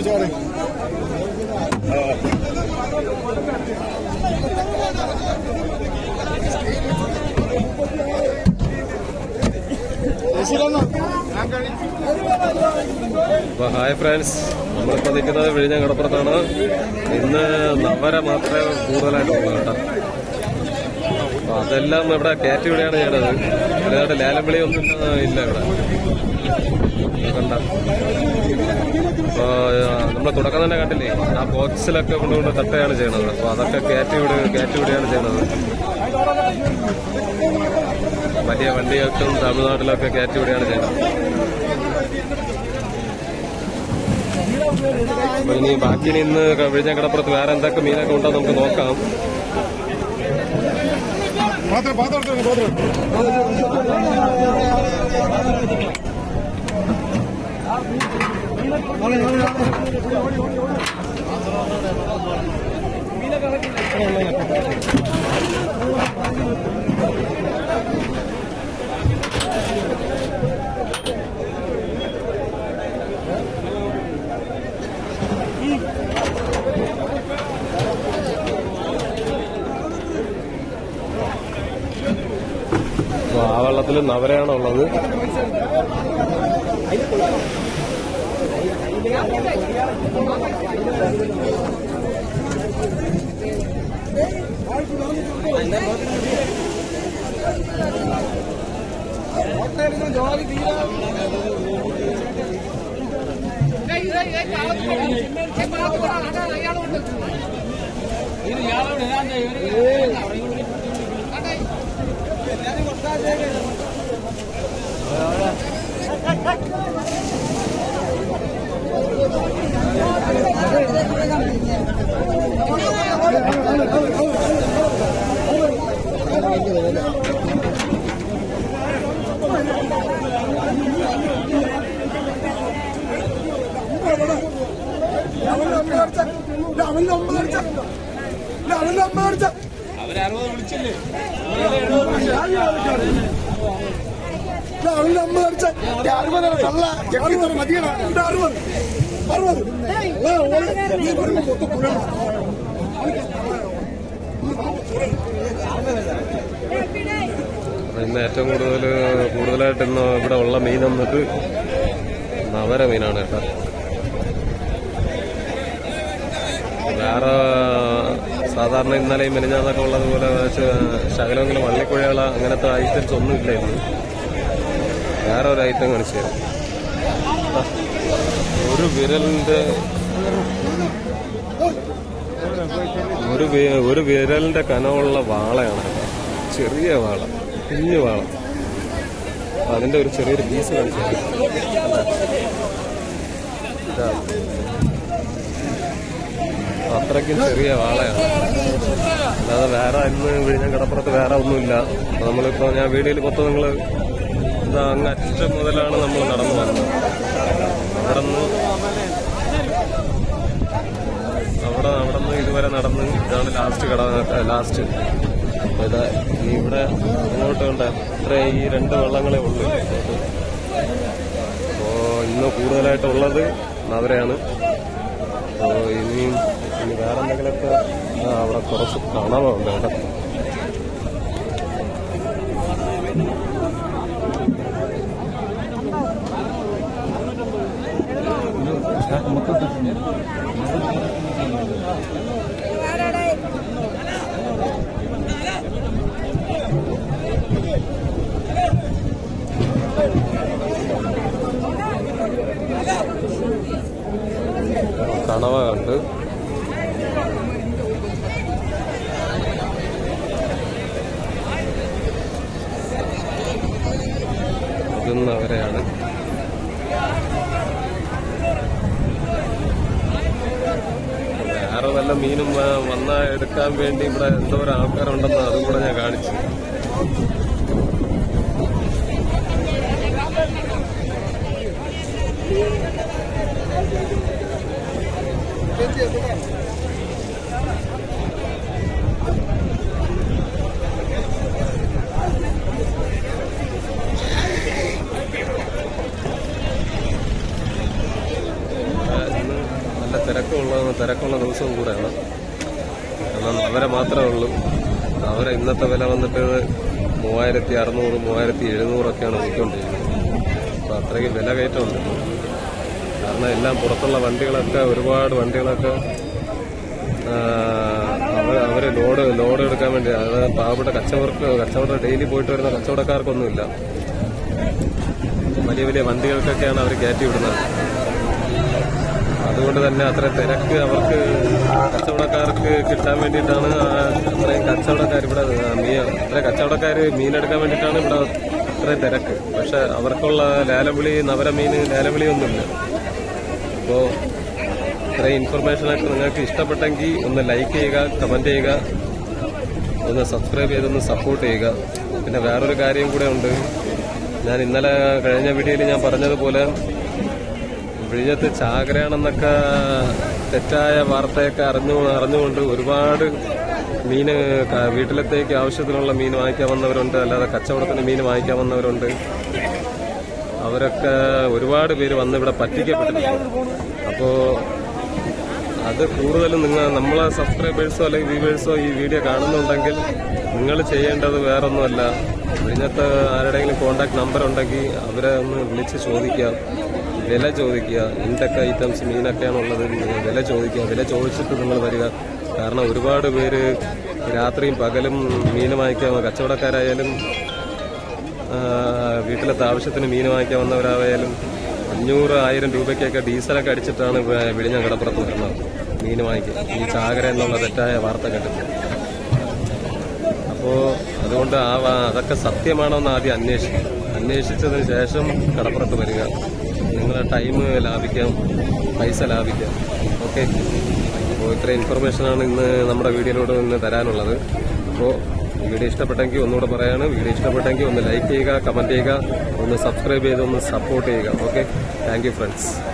ചോദിച്ചോടെ അപ്പൊ hi friends നമ്മളിപ്പോ നിൽക്കുന്നത് വിഴിഞ്ഞ കടപ്പുറത്താണ് ഇന്ന് നവര മാത്രമേ കൂടുതലായിട്ടുള്ളൂ കേട്ടോ അപ്പൊ അതെല്ലാം ഇവിടെ കയറ്റി വിടുകയാണ് ചെയ്യണത് അല്ലാതെ ലേലം വിളി ഒന്നും ഇല്ല ഇവിടെ കണ്ട അപ്പൊ നമ്മൾ തുടക്കം തന്നെ കണ്ടില്ലേ ആ ബോക്സിലൊക്കെ കൊണ്ടുകൊണ്ട് തട്ടുകയാണ് ചെയ്യണത് അപ്പൊ അതൊക്കെ കയറ്റി വിട് കയറ്റി വിടുകയാണ് ചെയ്യണത് വലിയ വണ്ടികൾക്കും തമിഴ്നാട്ടിലൊക്കെ കയറ്റി വിടുകയാണ് ചെയ്യുന്നത് അപ്പൊ ഇനി ബാക്കി ഇനി ഇന്ന് വിഴിഞ്ഞ കടപ്പുറത്ത് വേറെ എന്തൊക്കെ മീനൊക്കെ ഉണ്ടോ നമുക്ക് നോക്കാം പാത്രം പാത്രം എടുത്തോ, പാത്രം അപ്പൊ ആ വെള്ളത്തിൽ നവരയാണ് ഉള്ളത് അവന്റെ അമ്മ അടിച്ച അവന്റെ അമ്മ അടിച്ച അവന്റെ അമ്മ അടിച്ച അറുപതാണ് കള്ള അറുപത് മതിയാണ് ഇത് അറുപത് അറുപത് ഏ, ഓള് നീ വരുമ്പോ മൊത്തം പുഴയാണ്. ഇന്ന് ഏറ്റവും കൂടുതൽ കൂടുതലായിട്ട് ഇന്ന് ഇവിടെ ഉള്ള മീൻ വന്നിട്ട് നവര മീനാണ് കേട്ടോ വേറെ സാധാരണ ഇന്നലെയും മെലിഞ്ഞാന്നൊക്കെ ഉള്ളതുപോലെ വെച്ച് ശകലമെങ്കിലും വള്ളിക്കുഴകള അങ്ങനത്തെ ഐറ്റംസ് ഒന്നും ഇല്ല ഇന്ന് വേറെ ഒരു ഐറ്റം കാണിച്ചു തരാം ദാ, ഒരു വിരലിന്റെ ഒരു വി- ഒരു വിരലിന്റെ കനമുള്ള വാളയാണ് കേട്ടോ. ചെറിയ വാള കുഞ്ഞു വാള അപ്പൊ അതിന്റെ ഒരു ചെറിയൊരു പീസ് കാണിച്ചു തരാം. ഇതാ. അത്രയ്ക്കും ചെറിയ വാളയാണ് അല്ലാതെ വേറെ ഇന്ന് വിഴിഞ്ഞ കടപ്പുറത്ത് വേറെ ഒന്നുമില്ല അപ്പൊ നമ്മളിപ്പോ ഞാൻ വീഡിയോയിൽ മൊത്തം നിങ്ങള് ഇതാ അങ്ങ് അറ്റം മുതലാണ് നമ്മൾ നടന്നു വന്നത് അവിടെ നിന്ന് അവിടെ അവിടെ നിന്ന് ഇതുവരെ നടന്ന് ഇതാണ് ലാസ്റ്റ് കട ലാസ്റ്റ് അപ്പൊ ഇതാ ഇനി ഇവിടെ അങ്ങോട്ട് കണ്ട ഇത്ര ഈ രണ്ട് വള്ളങ്ങളെ ഉള്ളൂ അപ്പോ ഇന്ന് കൂടുതലായിട്ടുള്ളത് നവരയാണ് അപ്പോ ഇനിയും ഇനി വേറെ എന്തെങ്കിലുമൊക്കെ ആ അവിടെ കുറച്ച് കണവുണ്ട് കേട്ടോ കണവ കണ്ട് ഇതൊന്നും അവരെയാണ് വേറെ വല്ല മീനും വന്ന എടുക്കാൻ വേണ്ടി ഇവിടെ എന്തോരം ആൾക്കാരുണ്ടെന്ന് അതും കൂടെ ഞാൻ കാണിച്ചു തിരക്കുള്ള തിരക്കുള്ള ദിവസവും കൂടെയാണ് കാരണം അവരെ മാത്രമേ ഉള്ളൂ അവരെ ഇന്നത്തെ വില വന്നിട്ട് മൂവായിരത്തി അറുന്നൂറ് മൂവായിരത്തി എഴുന്നൂറൊക്കെയാണ് വിൽക്കൊണ്ടിരിക്കുന്നത് അപ്പോൾ അത്രയ്ക്ക് വില കയറ്റമുണ്ട് കാരണം എല്ലാം പുറത്തുള്ള വണ്ടികളൊക്കെ ഒരുപാട് വണ്ടികളൊക്കെ ആ, അവർ അവര് ലോഡ് ലോഡ് എടുക്കാൻ വേണ്ടി അതായത് പാവപ്പെട്ട കച്ചവടക്ക് കച്ചവടം ഡെയിലി പോയിട്ട് വരുന്ന കച്ചവടക്കാർക്കൊന്നുമില്ല വലിയ വലിയ വണ്ടികൾക്കൊക്കെയാണ് അവർ കയറ്റി വിടുന്നത് അതുകൊണ്ട് തന്നെ അത്ര തിരക്ക് അവർക്ക് കച്ചവടക്കാർക്ക് കിട്ടാൻ വേണ്ടിയിട്ടാണ് ആ അത്രയും കച്ചവടക്കാർ ഇവിടെ ആ, മീൻ അത്ര കച്ചവടക്കാർ മീനെടുക്കാൻ വേണ്ടിയിട്ടാണ് ഇവിടെ അത്രയും തിരക്ക് പക്ഷെ അവർക്കുള്ള ലേലവിളി നവരമീൻ ലേലവിളി ഒന്നുമില്ല അപ്പോൾ ഇത്രയും ഇൻഫർമേഷനൊക്കെ നിങ്ങൾക്ക് ഇഷ്ടപ്പെട്ടെങ്കിൽ ഒന്ന് ലൈക്ക് ചെയ്യുക കമന്റ് ചെയ്യുക ഒന്ന് സബ്സ്ക്രൈബ് ചെയ്തൊന്ന് സപ്പോർട്ട് ചെയ്യുക പിന്നെ വേറൊരു കാര്യം കൂടെ ഉണ്ട് ഞാൻ ഇന്നലെ കഴിഞ്ഞ വീഡിയോയിൽ ഞാൻ പറഞ്ഞതുപോലെ വിഴിഞ്ഞത്ത് ചാകരയാണെന്നൊക്കെ തെറ്റായ വാർത്തയൊക്കെ അറിഞ്ഞു അറിഞ്ഞുകൊണ്ട് ഒരുപാട് മീന് ക- വീട്ടിലത്തേക്ക് ആവശ്യത്തിനുള്ള മീൻ വാങ്ങിക്കാൻ വന്നവരുണ്ട് അല്ലാതെ കച്ചവടത്തിന് മീൻ വാങ്ങിക്കാൻ വന്നവരുണ്ട് അവരൊക്കെ ഒരുപാട് പേര് വന്ന് ഇവിടെ പറ്റിക്കപ്പെട്ടിട്ടുണ്ട് അപ്പോ അത് കൂടുതലും നിങ്ങൾ നമ്മളെ സബ്സ്ക്രൈബേഴ്സോ അല്ലെങ്കിൽ വ്യൂവേഴ്സോ ഈ വീഡിയോ കാണുന്നുണ്ടെങ്കിൽ നിങ്ങൾ ചെയ്യേണ്ടത് വേറൊന്നുമല്ല വിഴിഞ്ഞത്ത് ആരുടെയെങ്കിലും കോണ്ടാക്ട് നമ്പർ ഉണ്ടെങ്കിൽ അവരെ ഒന്ന് വിളിച്ച് ചോദിക്കുക വില ചോദിക്കുക എന്തൊക്കെ ഐറ്റംസ് മീനൊക്കെയാണുള്ളത് വില ചോദിക്കുക വില ചോദിച്ചിട്ട് നിങ്ങൾ വരിക കാരണം ഒരുപാട് പേര് രാത്രിയും പകലും മീൻ വാങ്ങിക്കാൻ കച്ചവടക്കാരായാലും ആ, വീട്ടിലത്തെ ആവശ്യത്തിന് മീൻ വാങ്ങിക്കാൻ വന്നവരായാലും അഞ്ഞൂറ് ആയിരം രൂപയ്ക്കൊക്കെ ഡീസലൊക്കെ അടിച്ചിട്ടാണ് വ- വിഴിഞ്ഞം കടപ്പുറത്ത് വരുന്നത് മീൻ വാങ്ങിക്കാൻ ഈ ചാകര എന്നുള്ള തെറ്റായ വാർത്ത കേട്ടിട്ട് അപ്പോൾ അതുകൊണ്ട് ആ വാ- അതൊക്കെ സത്യമാണോ എന്ന് ആദ്യം അന്വേഷിക്കും അന്വേഷിച്ചതിന് ശേഷം കടപ്പുറത്ത് വരിക നിങ്ങളുടെ ടൈം ലാഭിക്കാം പൈസ ലാഭിക്കാം ഓക്കെ അപ്പോൾ ഇത്ര ഇൻഫർമേഷനാണ് ഇന്ന് നമ്മുടെ വീഡിയോയിലൂടെ ഇന്ന് തരാനുള്ളത് അപ്പോൾ വീഡിയോ ഇഷ്ടപ്പെട്ടെങ്കിൽ ഒന്നുകൂടെ പറയാണ് വീഡിയോ ഇഷ്ടപ്പെട്ടെങ്കിൽ ഒന്ന് ലൈക്ക് ചെയ്യുക കമന്റ് ചെയ്യുക ഒന്ന് സബ്സ്ക്രൈബ് ചെയ്ത് ഒന്ന് സപ്പോർട്ട് ചെയ്യുക ഓക്കെ താങ്ക് യു ഫ്രണ്ട്സ്